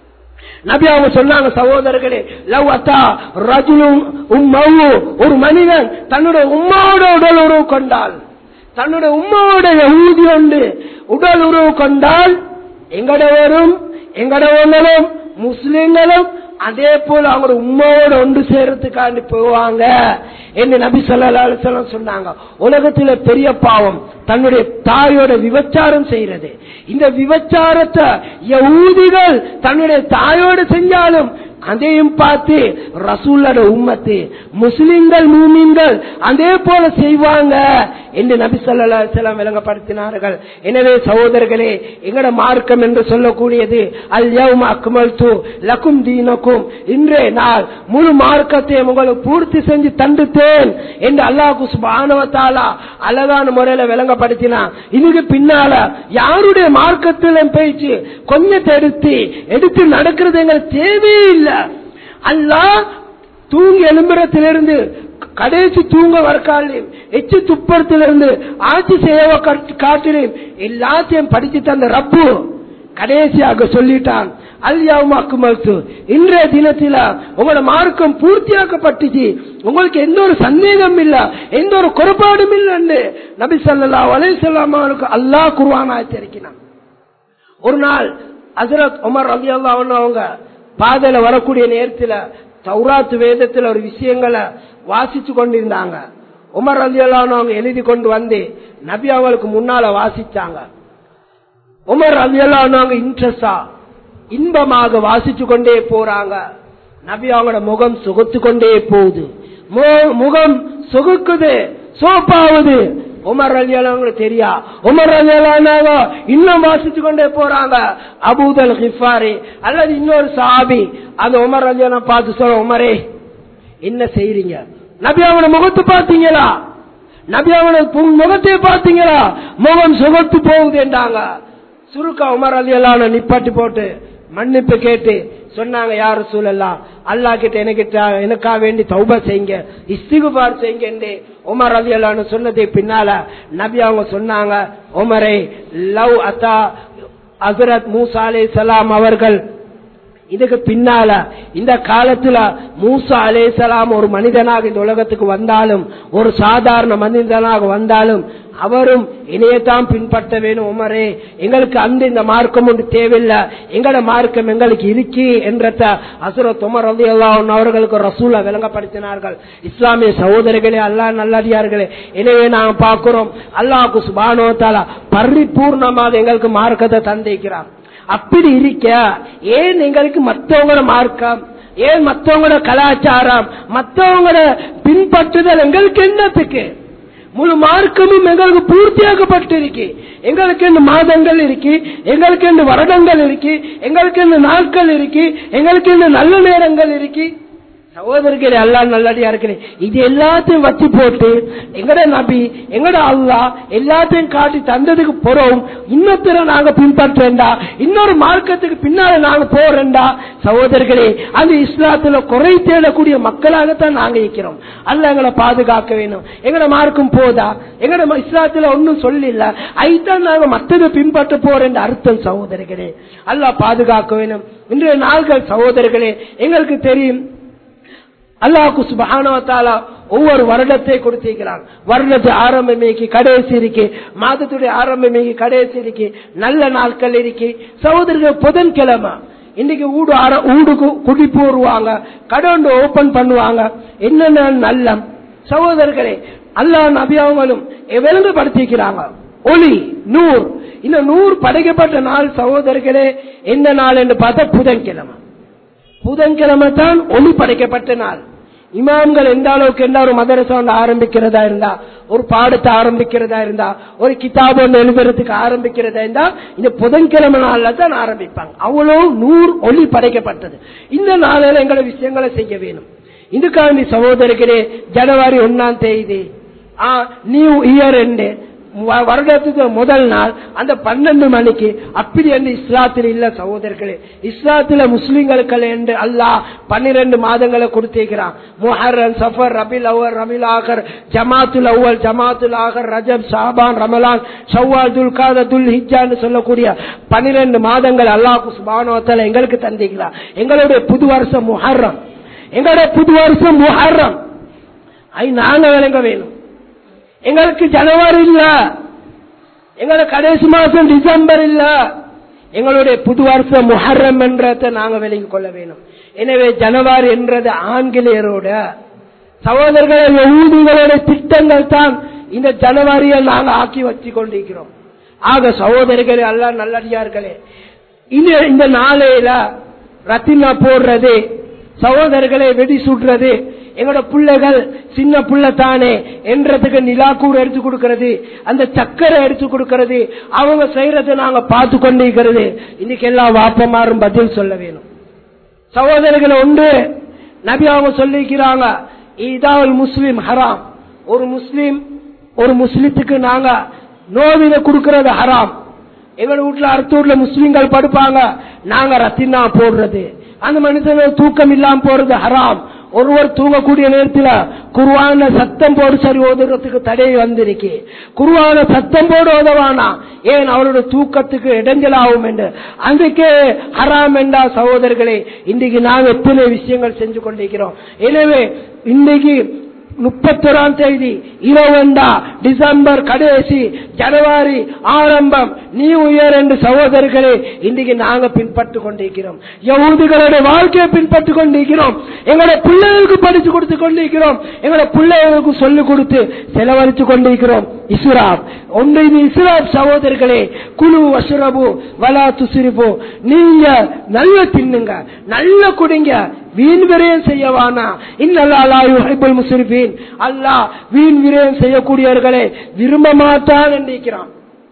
S2: நபி அவங்க சொன்னாங்க சகோதரர்களே லவ் அத்தா ரஜுலும் உம்மவு ஒரு மனிதன் தன்னுடைய உம்மாவோட உடல் உறவு கொண்டால் தன்னுடைய உம்மாவோட ஊதி உண்டு உடல் உறவு கொண்டால் எங்கடவரும் எங்கடவங்களும் முஸ்லிம்களும் அதே போல அவங்க உண்மையோட ஒன்று சேர்றதுக்காண்டி போவாங்க என்று நபி சொல்லா சொன்னாங்க உலகத்துல பெரிய பாவம் தன்னுடைய தாயோட விபச்சாரம் செய்யறது இந்த விபச்சாரத்தை ஊதிகள் தன்னுடைய தாயோட செஞ்சாலும் அதையும் பார்த்து ரசூல்லோட உம்மத்து முஸ்லிம்கள் மூமின்கள் அதே போல செய்வாங்க என்று நபி சொல்லா செல்லாம் விளங்கப்படுத்தினார்கள் எனவே சகோதரர்களே எங்கட மார்க்கம் என்று சொல்லக்கூடியது அல் யௌம அக்மல் தூ லக்கும் தீனக்கும் இன்றே நாள் முழு மார்க்கத்தை உங்களுக்கு பூர்த்தி செஞ்சு தந்துட்டேன் என்று அல்லாஹு சுபானவத்தாலா அழகான முறையில விளங்கப்படுத்தினா இதுக்கு பின்னால யாருடைய மார்க்கத்தில் பேச்சு கொஞ்சத்தை எடுத்து எடுத்து நடக்கிறது எங்களுக்கு தேவையே இல்லை அல்லா தூங்கி எலும்புறத்திலிருந்து கடைசி தூங்க வரக்காலையும் எச்சு துப்பரத்திலிருந்து ஆட்சி சேவை காட்டிலையும் எல்லாத்தையும் படிச்சு தந்த ரப்பு கடைசியாக சொல்லிட்டான் அல்யாவுமாக்கு இன்றைய தினத்தில உங்களோட மார்க்கம் பூர்த்தியாக்கப்பட்டுச்சு உங்களுக்கு எந்த ஒரு சந்தேகம் இல்ல எந்த ஒரு குறைபாடும் இல்லை நபி சல்லா அலை சொல்லாமலுக்கு அல்லா குருவானா எச்சரிக்கினான் ஒரு நாள் அசரத் உமர் அலி அல்லா அவங்க பாதையில வரக்கூடிய நேரத்துல தௌராத்து வேதத்துல ஒரு விஷயங்களை வாசிச்சு கொண்டிருந்தாங்க உமர் அலி அவங்க எழுதி கொண்டு வந்து நபி அவங்களுக்கு முன்னால வாசிச்சாங்க உமர் அலி அவங்க இன்ட்ரெஸ்டா இன்பமாக வாசிச்சு கொண்டே போறாங்க நபி அவங்களோட முகம் சுகத்து கொண்டே போகுது முகம் சுகுக்குது சோப்பாவுது உமர் அலியலாங்களுக்கு தெரியா உமர் அலியலானாக இன்னும் வாசிச்சு கொண்டே போறாங்க அபூதல் ஹிஃபாரி அல்லது இன்னொரு சாபி அந்த உமர் அலியலாம் பார்த்து சொல்ல உமரே என்ன செய்யறீங்க நபி அவனோட முகத்தை பார்த்தீங்களா நபி அவனோட முகத்தை பார்த்தீங்களா முகம் சுகத்து போகுது என்றாங்க சுருக்கா உமர் அலியலான நிப்பாட்டி போட்டு மன்னிப்பு கேட்டு சொன்னாங்க யாரு சூழல்லாம் அல்லா கிட்ட எனக்கிட்ட எனக்கா வேண்டி தௌபா செய்யுங்க இஸ்திகுபார் செய்யுங்க என்று உமர் அலி அல்லான்னு சொன்னதை பின்னால நபி அவங்க சொன்னாங்க உமரை லவ் அத்தா அசரத் மூசா அலே சலாம் அவர்கள் இதுக்கு பின்னால இந்த காலத்துல மூசா அலே சலாம் ஒரு மனிதனாக இந்த உலகத்துக்கு வந்தாலும் ஒரு சாதாரண மனிதனாக வந்தாலும் அவரும் இணையத்தான் பின்பற்ற வேணும் உமரே எங்களுக்கு அந்த இந்த மார்க்கம் ஒன்று தேவையில்லை எங்கட மார்க்கம் எங்களுக்கு இருக்கு என்றத அசுரத் உமர் ரவி அவர்களுக்கு ரசூலா விளங்கப்படுத்தினார்கள் இஸ்லாமிய சகோதரிகளே அல்லா நல்லடியார்களே எனவே நாங்கள் பார்க்கிறோம் அல்லாஹு சுபானோ தாலா பரிபூர்ணமாக எங்களுக்கு மார்க்கத்தை தந்திக்கிறார் அப்படி இருக்க ஏன் எங்களுக்கு மற்றவங்களோட மார்க்கம் ஏன் மற்றவங்களோட கலாச்சாரம் மற்றவங்களோட பின்பற்றுதல் எங்களுக்கு என்னத்துக்கு முழு மார்க்கமும் எங்களுக்கு பூர்த்தியாக்கப்பட்டிருக்கு எங்களுக்கு என்ன மாதங்கள் இருக்கு எங்களுக்கு என்ன வருடங்கள் இருக்கு எங்களுக்கு என்ன நாட்கள் இருக்கு எங்களுக்கு என்ன நல்ல நேரங்கள் இருக்கு சகோதரர்களே அல்லா நல்லடியா இருக்கிறேன் இது எல்லாத்தையும் வச்சு போட்டு எங்கட நபி எங்கட அல்லா எல்லாத்தையும் காட்டி தந்ததுக்கு போறோம் இன்னொருத்தர நாங்க பின்பற்றேன்டா இன்னொரு மார்க்கத்துக்கு பின்னால நாங்க போறேன்டா சகோதரர்களே அந்த இஸ்லாத்துல குறை தேடக்கூடிய மக்களாகத்தான் நாங்க இருக்கிறோம் அல்ல எங்களை பாதுகாக்க வேணும் எங்கட மார்க்கும் போதா எங்கட இஸ்லாத்துல ஒன்னும் சொல்லல ஐத்தான் நாங்க மத்ததை பின்பற்ற போறேன் அர்த்தம் சகோதரர்களே அல்ல பாதுகாக்க வேணும் இன்றைய நாள்கள் சகோதரர்களே எங்களுக்கு தெரியும் அல்லாஹு சுபானவத்தாலா ஒவ்வொரு வருடத்தை கொடுத்திருக்கிறான் வருடத்து ஆரம்பமேக்கு கடைசி இருக்கு மாதத்துடைய ஆரம்பமேக்கு கடைசி இருக்கு நல்ல நாட்கள் இருக்கு சகோதரர்கள் புதன்கிழமை இன்னைக்கு ஊடு ஊடு குடி போடுவாங்க கடை ஓபன் பண்ணுவாங்க என்னென்ன நல்ல சகோதரர்களே அல்லா நபியாவங்களும் விளங்குபடுத்திக்கிறாங்க ஒளி நூறு இந்த நூறு படைக்கப்பட்ட நாள் சகோதரர்களே எந்த நாள் என்று பார்த்தா புதன்கிழமை புதன்கிழமை தான் ஒளி படைக்கப்பட்ட நாள் இமாம்கள் எந்த அளவுக்கு என்ன ஒரு மதரசா ஒன்று ஆரம்பிக்கிறதா இருந்தா ஒரு பாடத்தை ஆரம்பிக்கிறதா இருந்தா ஒரு கிதாப் ஒன்று எழுதுறதுக்கு ஆரம்பிக்கிறதா இருந்தா இந்த புதன்கிழமை நாள்ல தான் ஆரம்பிப்பாங்க அவ்வளவு நூறு ஒளி படைக்கப்பட்டது இந்த நாளில் எங்களை விஷயங்களை செய்ய வேணும் இதுக்காண்டி சகோதரர்களே ஜனவரி ஒன்னாம் தேதி நியூ இயர் என்று வ- வருடத்துக்கு முதல் நாள் அந்த பன்னெண்டு மணிக்கு அப்படி என்று இஸ்லாத்தில் இல்ல சகோதரர்களே இஸ்லாத்துல முஸ்லிம்களுக்கு என்று அல்லாஹ் பன்னிரண்டு மாதங்களை கொடுத்திருக்கிறான் முஹர்ரம் சஃபர் ரபில் அவ்வல் ரபில் ஆகர் ஜமாத்துல் அவ்வல் ஜமாத்துல் ஆகர் ரஜப் ஷாபான் ரமலான் ஷவ்வால் துல்காத துல் ஹிஜான்னு சொல்லக்கூடிய பன்னிரண்டு மாதங்கள் அல்லாஹ் சுபானோத்தல எங்களுக்கு தந்திக்கிறான் எங்களுடைய புது வருஷம் முஹர்ரம் எங்களுடைய புது வருஷம் முஹர்ரம் ஐ நாங்க விளங்க வேணும் எங்களுக்கு ஜனவரி இல்ல எங்களுக்கு கடைசி மாசம் டிசம்பர் இல்ல எங்களுடைய புது வருஷம் முஹர்ரம் என்றதை நாங்க விளங்கிக் கொள்ள வேணும் எனவே ஜனவரி என்றது ஆங்கிலேயரோட சகோதரர்களே ஊதிகளோட திட்டங்கள் தான் இந்த ஜனவரியை நாங்க ஆக்கி வச்சு கொண்டிருக்கிறோம் ஆக சகோதரர்களே அல்ல நல்லடியார்களே இது இந்த நாளையில ரத்தினா போடுறது சகோதரர்களை வெடி சுடுறது எங்களோட பிள்ளைகள் சின்ன புள்ள தானே என்றதுக்கு நிலாக்கூர் எடுத்து கொடுக்கிறது அந்த சக்கரை எடுத்து கொடுக்கிறது அவங்க செய்யறதை நாங்க பார்த்து கொண்டிருக்கிறது இன்னைக்கு எல்லா வாப்பமாரும் பதில் சொல்ல வேணும் சகோதரர்கள் ஒன்று நபி அவங்க சொல்லிக்கிறாங்க இதாவல் முஸ்லிம் ஹராம் ஒரு முஸ்லிம் ஒரு முஸ்லித்துக்கு நாங்க நோவில கொடுக்கறது ஹராம் எங்க வீட்டுல அடுத்த வீட்டுல முஸ்லிம்கள் படுப்பாங்க நாங்க ரத்தினா போடுறது அந்த மனுஷன் தூக்கம் இல்லாம போறது ஹராம் ஒருவர் தூங்கக்கூடிய நேரத்தில் குருவான சத்தம் போடு சரி ஓதுறதுக்கு தடை வந்திருக்கு குருவான சத்தம் போடு ஓதவானா ஏன் அவருடைய தூக்கத்துக்கு இடைஞ்சலாகும் என்று அதுக்கே ஹராம் என்றா சகோதரர்களே இன்றைக்கு நாம் எத்தனை விஷயங்கள் செஞ்சு கொண்டிருக்கிறோம் எனவே இன்றைக்கு முப்பத்தொராம் தேதி இருபண்டா டிசம்பர் கடைசி ஜனவரி ஆரம்பம் நியூ இயர் என்று சகோதரர்களே இன்றைக்கு நாங்க பின்பற்று கொண்டிருக்கிறோம் யகுதிகளுடைய வாழ்க்கையை பின்பற்று கொண்டிருக்கிறோம் எங்களுடைய பிள்ளைகளுக்கு படிச்சு கொடுத்து கொண்டிருக்கிறோம் எங்களுடைய பிள்ளைகளுக்கு சொல்லிக் கொடுத்து செலவழித்து கொண்டிருக்கிறோம் இஸ்ராப் ஒன்று இது இஸ்ராப் சகோதரர்களே குழு வசுரபு வலா துசிரிபு நீங்க நல்ல தின்னுங்க நல்ல குடிங்க வீண் விரயம் செய்யவானா இன்னல்லாஹிபுல் முஸ்ரிஃபீன் அல்லாஹ் வீண் விரயம் செய்யக்கூடியவர்களை விரும்ப மாட்டான் என்றிருக்கிறான்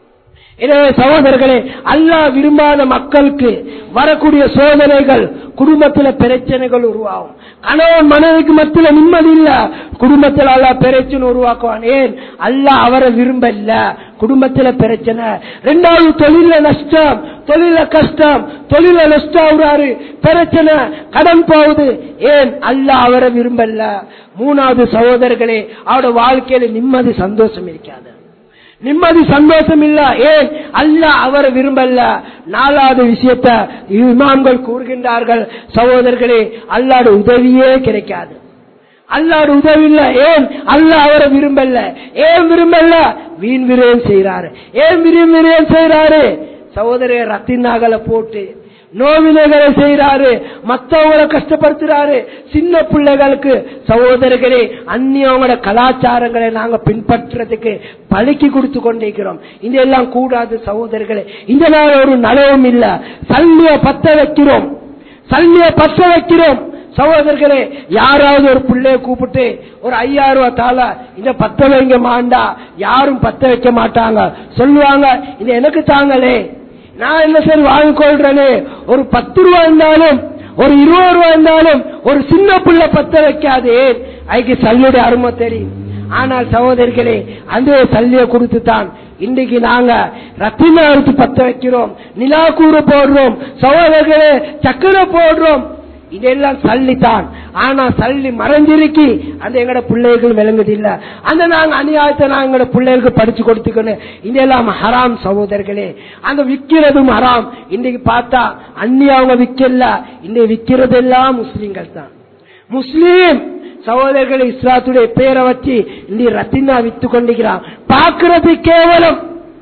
S2: எனவே சகோதரர்களே அல்லாஹ் விரும்பாத மக்களுக்கு வரக்கூடிய சோதனைகள் குடும்பத்துல பிரச்சனைகள் உருவாகும் கணவன் மனைவிக்கு மத்தியில நிம்மதி இல்ல குடும்பத்தில் அல்ல பிரச்சனை உருவாக்குவான் ஏன் அல்லாஹ் அவரை விரும்பல குடும்பத்துல பிரச்சனை ரெண்டாவது தொழில நஷ்டம் தொழில கஷ்டம் தொழில நஷ்டம் ஆகுறாரு பிரச்சனை கடன் போகுது ஏன் அல்லாஹ் அவரை விரும்பல மூணாவது சகோதரர்களே அவரோட வாழ்க்கையில நிம்மதி சந்தோஷம் இருக்காது நிம்மதி சந்தோஷம் இல்ல ஏன் அல்ல அவரை விரும்பல நாலாவது விஷயத்த இமாம்கள் கூறுகின்றார்கள் சகோதரர்களே அல்லாட உதவியே கிடைக்காது அல்லாட உதவி இல்ல ஏன் அல்ல அவரை விரும்பல ஏன் விரும்பல வீண் விரயம் செய்யறாரு ஏன் விரியம் விரயம் செய்யறாரு சகோதர ரத்தினாகலை போட்டு நோவினைகளை செய்யறாரு மத்தவங்களை கஷ்டப்படுத்துறாரு சின்ன பிள்ளைகளுக்கு சகோதரர்களே அந்நியவங்களோட கலாச்சாரங்களை நாங்க பின்பற்றதுக்கு பழக்கி கொடுத்து கொண்டிருக்கிறோம் இதெல்லாம் கூடாது சகோதரர்களே இந்த நாள் ஒரு நலவும் இல்ல சல்லிய பத்த வைக்கிறோம் சல்லிய பத்த வைக்கிறோம் சகோதரர்களே யாராவது ஒரு பிள்ளைய கூப்பிட்டு ஒரு ஐயாயிரம் ரூபாய் தாள இந்த பத்த வைங்க மாண்டா யாரும் பத்த வைக்க மாட்டாங்க சொல்லுவாங்க இது எனக்கு தாங்களே நான் என்ன சரி வாங்கிக்கொள்றேனே ஒரு பத்து ரூபா இருந்தாலும் ஒரு இருபது ரூபா இருந்தாலும் ஒரு சின்ன புள்ள பத்த வைக்காது அதுக்கு சல்லுடைய அருமை தெரியும் ஆனால் சகோதரிகளே அந்த சல்லிய கொடுத்து தான் இன்றைக்கு நாங்க ரத்தின அறுத்து பத்த வைக்கிறோம் நிலாக்கூறு போடுறோம் சகோதரர்களே சக்கரை போடுறோம் இதெல்லாம் சல்லித்தான் ஆனா சல்லி மறைஞ்சிருக்கி அந்த எங்கட பிள்ளைகள் விளங்குது இல்ல அந்த நாங்க அநியாயத்தை நான் எங்கட பிள்ளைகளுக்கு படிச்சு கொடுத்துக்கணும் இதெல்லாம் ஹராம் சகோதரர்களே அங்க விக்கிறதும் ஹராம் இன்னைக்கு பார்த்தா அந்நிய அவங்க விக்கல இன்னைக்கு விக்கிறது எல்லாம் முஸ்லீம்கள் தான் முஸ்லீம் சகோதரர்கள் இஸ்லாத்துடைய பேரை வச்சு இன்னைக்கு ரத்தினா வித்து கொண்டிருக்கிறான் பாக்குறது கேவலம்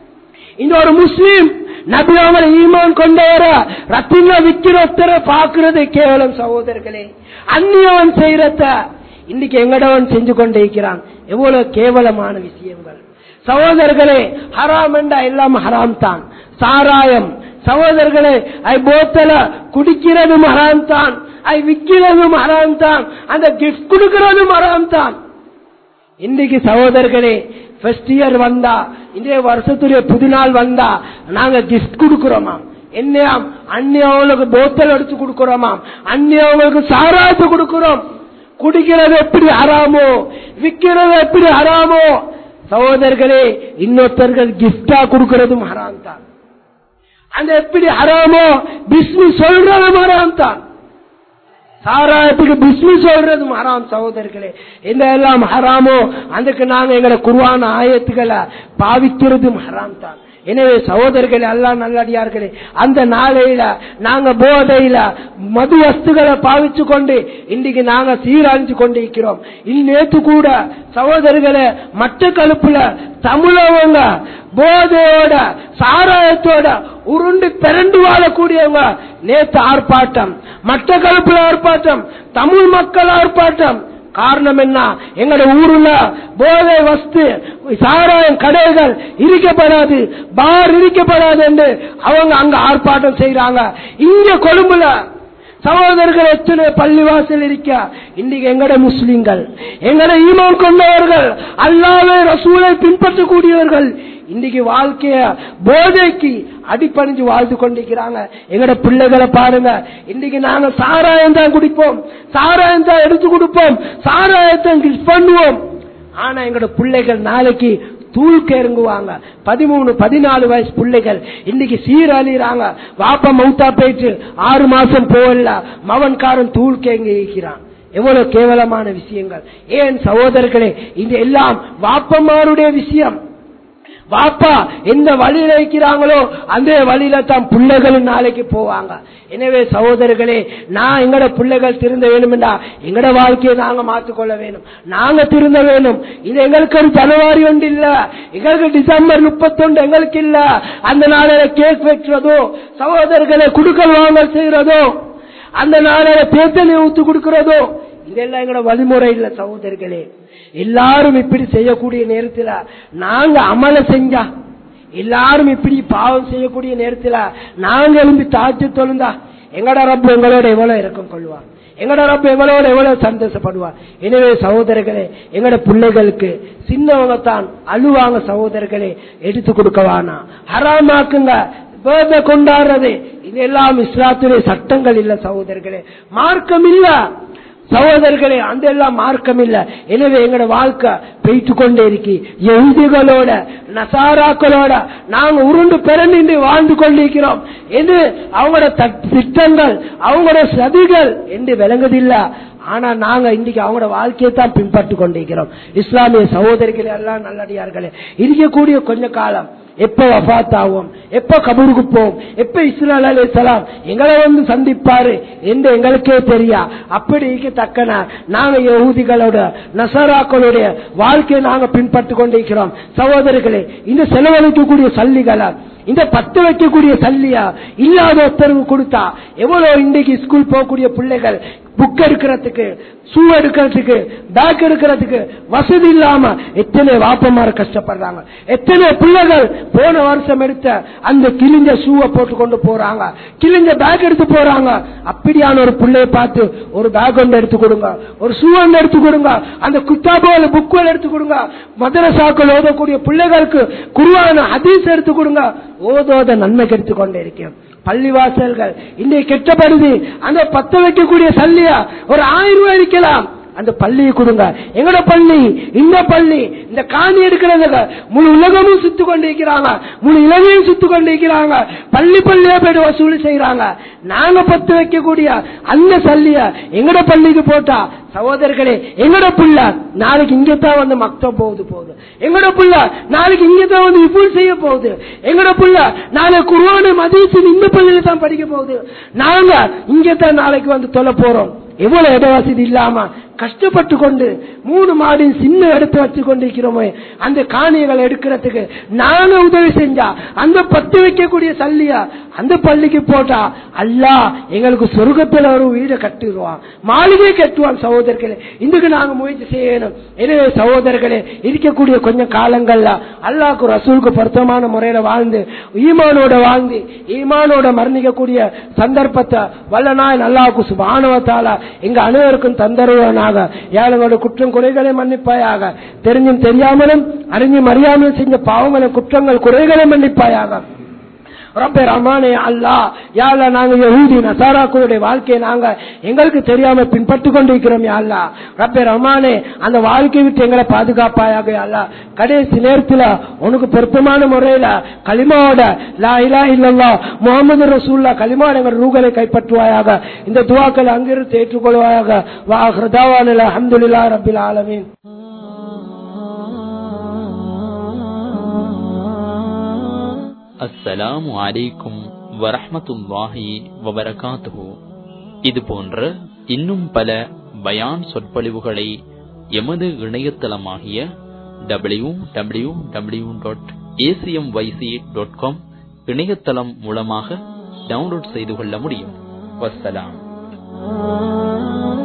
S2: இந்த ஒரு முஸ்லீம் நபி அவங்களை ஈமான் கொண்டவர ரத்தின விக்கிறொத்தர பாக்குறது கேவலம் சகோதரர்களே அந்நியவன் செய்யறத இன்னைக்கு எங்கடவன் செஞ்சு கொண்டிருக்கிறான் எவ்வளவு கேவலமான விஷயங்கள் சகோதரர்களே ஹராம் என்றா எல்லாம் ஹராம் தான் சாராயம் சகோதரர்களே ஐ போத்தல குடிக்கிறதும் ஹராம் தான் ஐ விற்கிறதும் ஹராம் தான் அந்த கிஃப்ட் கொடுக்கிறதும் ஹராம் தான் இன்னைக்கு சகோதரர்களே ஃபர்ஸ்ட் இயர் வந்தா இன்றைய வருஷத்துடைய புது நாள் வந்தா நாங்க கிஃப்ட் கொடுக்கிறோமா என்னையாம் அந்நியவங்களுக்கு போத்தல் எடுத்து கொடுக்கிறோமாம் அந்நியவங்களுக்கு சாராயத்து கொடுக்கிறோம் குடிக்கிறது எப்படி ஹராமோ விற்கிறது எப்படி ஹராமோ சகோதரர்களே இன்னொருத்தர்கள் கிஃப்டா கொடுக்கிறதும் ஹராம் தான் அந்த எப்படி ஹராமோ பிஸ்மி சொல்றதும் ஹராம் தான் சாராயத்துக்கு பிஸ்மி சொல்றதும் ஹராம் சகோதரர்களே இந்த எல்லாம் ஹராமோ அதுக்கு நாங்க எங்களை குருவான ஆயத்துக்களை பாவிக்கிறதும் ஹராம் தான் எனவே சகோதரர்களே அல்லா நல்லடியார்களே அந்த நாளையில நாங்க போதையில மது வஸ்துகளை பாவிச்சு கொண்டு இன்னைக்கு நாங்க சீரழிஞ்சு கொண்டிருக்கிறோம் இந்நேத்து கூட சகோதரர்களே மட்ட கழுப்புல தமிழவங்க போதையோட சாராயத்தோட உருண்டு பிறண்டு வாழக்கூடியவங்க நேத்து ஆர்ப்பாட்டம் மட்ட கழுப்புல ஆர்ப்பாட்டம் தமிழ் மக்கள் ஆர்ப்பாட்டம் காரணம் என்ன எங்கட ஊர்ல போதை வஸ்து சாராயம் கடைகள் இருக்கப்படாது பார் இருக்கப்படாது என்று அவங்க அங்க ஆர்ப்பாட்டம் செய்யறாங்க இங்க கொழும்புல சகோதரர்கள் எத்தனை பள்ளிவாசல் இருக்க இன்னைக்கு எங்கட முஸ்லிம்கள் எங்கட ஈமான் கொண்டவர்கள் அல்லாவே ரசூலை பின்பற்றக்கூடியவர்கள் இன்னைக்கு வாழ்க்கைய போதைக்கு அடிப்பணிஞ்சு வாழ்ந்து கொண்டிருக்கிறாங்க எங்கட பிள்ளைகளை பாருங்க இன்னைக்கு நாங்க சாராயம் தான் குடிப்போம் சாராயம் தான் எடுத்து கொடுப்போம் சாராயத்தை கிஃப்ட் பண்ணுவோம் ஆனா எங்கட பிள்ளைகள் நாளைக்கு தூள் இறங்குவாங்க பதிமூணு பதினாலு வயசு பிள்ளைகள் இன்னைக்கு சீரழிறாங்க வாப்பா மவுத்தா போயிட்டு ஆறு மாசம் போகல மவன்காரன் தூள் கேங்க இருக்கிறான் எவ்வளவு கேவலமான விஷயங்கள் ஏன் சகோதரர்களே இது எல்லாம் வாப்பமாருடைய விஷயம் வாப்பா எந்த வழியில இருக்கிறாங்களோ அந்த வழியில தான் பிள்ளைகளும் நாளைக்கு போவாங்க எனவே சகோதரர்களே நான் எங்கட பிள்ளைகள் திருந்த வேணும்டா எங்கட வாழ்க்கையை நாங்க மாற்றிக்கொள்ள வேணும் நாங்க திருந்த வேணும் இது எங்களுக்கு ஒரு ஜனவரி ஒன்று இல்ல எங்களுக்கு டிசம்பர் முப்பத்தொன்று எங்களுக்கு இல்ல அந்த நாளில கேக் வைக்கிறதோ சகோதரர்களை குடுக்கல் வாங்கல் செய்யறதோ அந்த நாளில தேர்தலை ஊத்து கொடுக்கிறதோ இதெல்லாம் எங்களோட வழிமுறை இல்ல சகோதரர்களே எல்லாரும் இப்படி செய்யக்கூடிய நேரத்தில் நாங்க அமல செஞ்சா எல்லாரும் இப்படி பாவம் செய்யக்கூடிய நேரத்தில் நாங்க எழுந்து தாச்சு தொழுந்தா எங்கட ரப்பு எங்களோட எவ்வளவு இறக்கம் கொள்வார் எங்கட ரப்பு எங்களோட எவ்வளவு சந்தோஷப்படுவார் எனவே சகோதரர்களே எங்கட பிள்ளைகளுக்கு சின்னவங்க தான் அழுவாங்க சகோதரர்களே எடுத்து கொடுக்கவானா ஹராமாக்குங்க பேர்த கொண்டாடுறது இதெல்லாம் இஸ்லாத்துடைய சட்டங்கள் இல்ல சகோதரர்களே மார்க்கம் இல்ல சகோதரர்களே அந்த எல்லாம் மார்க்கம் இல்ல எனவே எங்களோட வாழ்க்கை போயிட்டு கொண்டே இருக்கு எகுதிகளோட நசாராக்களோட நாங்க உருண்டு பிறந்து வாழ்ந்து கொண்டிருக்கிறோம் என்று அவங்களோட திட்டங்கள் அவங்களோட சதிகள் என்று விளங்குதில்ல ஆனா நாங்க இன்னைக்கு அவங்களோட வாழ்க்கையை தான் பின்பற்றி கொண்டிருக்கிறோம் இஸ்லாமிய சகோதரிகள் எல்லாம் நல்லடியார்களே இருக்கக்கூடிய கொஞ்ச காலம் எப்ப வஃத் ஆகும் எப்ப கபூருக்கு போவோம் எப்ப இஸ்லாம் அலிசலாம் எங்களை வந்து சந்திப்பாரு என்று எங்களுக்கே தெரியா அப்படி தக்கன நாங்க யகூதிகளோட நசராக்களுடைய வாழ்க்கையை நாங்க பின்பற்றி கொண்டிருக்கிறோம் சகோதரர்களே இந்த செலவழிக்கக்கூடிய சல்லிகளா இந்த பத்து வைக்கக்கூடிய சல்லியா இல்லாத உத்தரவு கொடுத்தா எவ்வளவு இன்றைக்கு ஸ்கூல் போகக்கூடிய பிள்ளைகள் புக் எடுக்கிறதுக்கு ஷூ எடுக்கிறதுக்கு பேக் எடுக்கிறதுக்கு வசதி இல்லாம எத்தனை வாப்பமார கஷ்டப்படுறாங்க எத்தனை பிள்ளைகள் போன வருஷம் எடுத்த அந்த கிழிஞ்ச ஷூவை போட்டு கொண்டு போறாங்க கிழிஞ்ச பேக் எடுத்து போறாங்க அப்படியான ஒரு பிள்ளைய பார்த்து ஒரு பேக் ஒன்று எடுத்து கொடுங்க ஒரு ஷூ ஒன்று எடுத்து கொடுங்க அந்த குத்தாபோல புக்குகள் எடுத்து கொடுங்க மதரசாக்கள் ஓதக்கூடிய பிள்ளைகளுக்கு குருவான ஹதீஸ் எடுத்து கொடுங்க ஓதோத நன்மைக்கு எடுத்துக்கொண்டே இருக்கேன் பள்ளிவாசல்கள் இன்னைக்கு கெட்டப்படுது அந்த பத்த வைக்கக்கூடிய சல்லியா ஒரு ஆயிரம் ரூபாய் இருக்கலாம் அந்த பள்ளியை கொடுங்க எங்கட பள்ளி இந்த பள்ளி இந்த காணி எடுக்கிறதுக்கு முழு உலகமும் சுத்து கொண்டிருக்கிறாங்க முழு இலங்கையும் சுத்து கொண்டிருக்கிறாங்க பள்ளி பள்ளியா போயிட்டு வசூல் செய்யறாங்க நாங்க பத்து வைக்கக்கூடிய அந்த சல்லிய எங்கட பள்ளிக்கு போட்டா சகோதரர்களே எங்கட புள்ள நாளைக்கு இங்கத்தான் வந்து மக்தம் போகுது போகுது எங்கட புள்ள நாளைக்கு இங்கத்தான் வந்து விபுல் செய்ய போகுது எங்கட புள்ள நாளைக்கு குருவான மதியத்தின் இந்த பள்ளியில தான் படிக்க போகுது நாங்க இங்கத்தான் நாளைக்கு வந்து தொலை போறோம் எவ்வளவு இட வசதி இல்லாம கஷ்டப்பட்டு கொண்டு மூணு மாடி சின்ன இடத்தை வச்சு கொண்டிருக்கிறோமே அந்த காணிகளை எடுக்கிறதுக்கு நாங்க உதவி செஞ்சா அந்த பத்து வைக்கக்கூடிய சல்லியா அந்த பள்ளிக்கு போட்டா அல்லா எங்களுக்கு சொர்க்கத்தில் ஒரு வீடை கட்டிடுவான் மாளிகை கட்டுவான் சகோதரர்களே இதுக்கு நாங்க முயற்சி செய்யணும் எனவே சகோதரர்களே இருக்கக்கூடிய கொஞ்சம் காலங்கள்ல அல்லாக்கு ரசூலுக்கு பொருத்தமான முறையில வாழ்ந்து ஈமானோட வாழ்ந்து ஈமானோட மரணிக்கக்கூடிய சந்தர்ப்பத்தை வல்லநாய் அல்லாவுக்கு சுபானுவத்தால எங்க அனைவருக்கும் தந்தருவனாக ஏழைகளோட குற்றம் குறைகளை மன்னிப்பாயாக தெரிஞ்சும் தெரியாமலும் அறிஞ்சும் அறியாமலும் செஞ்ச பாவங்களை குற்றங்கள் குறைகளை மன்னிப்பாயாக ரப்பே ரஹ்மானே அல்லாஹ் யா அல்லாஹ் நாங்க யஹூதி நசாராக்களுடைய வாழ்க்கையை நாங்க எங்களுக்கு தெரியாம பின்பற்றி கொண்டிருக்கிறோம் யா அல்லாஹ் ரப்பே ரஹ்மானே அந்த வாழ்க்கையை விட்டு எங்களை பாதுகாப்பாயாக யா அல்லாஹ் கடைசி நேரத்துல உனக்கு பொருத்தமான முறையில களிமாவோட லா இலாஹ இல்லல்லாஹ் முஹம்மது ரசூல்லா களிமாவோட எங்கள் ரூகளை கைப்பற்றுவாயாக இந்த துவாக்களை அங்கிருந்து ஏற்றுக்கொள்வாயாக வாஹ்ரு தாவான அல்ஹம்துலில்லாஹி ரப்பில் ஆலமீன்
S3: அஸ்ஸலாமு அலைக்கும் வரஹ்மத்துல்லாஹி வபரகாத்துஹு இது போன்ற இன்னும் பல பயான் சொற்பொழிவுகளை எமது இணையதளமாகிய W W W dot ACM YC dot com இணையதளம் மூலமாக டவுன்லோட் செய்து கொள்ள முடியும் வஸ்ஸலாம்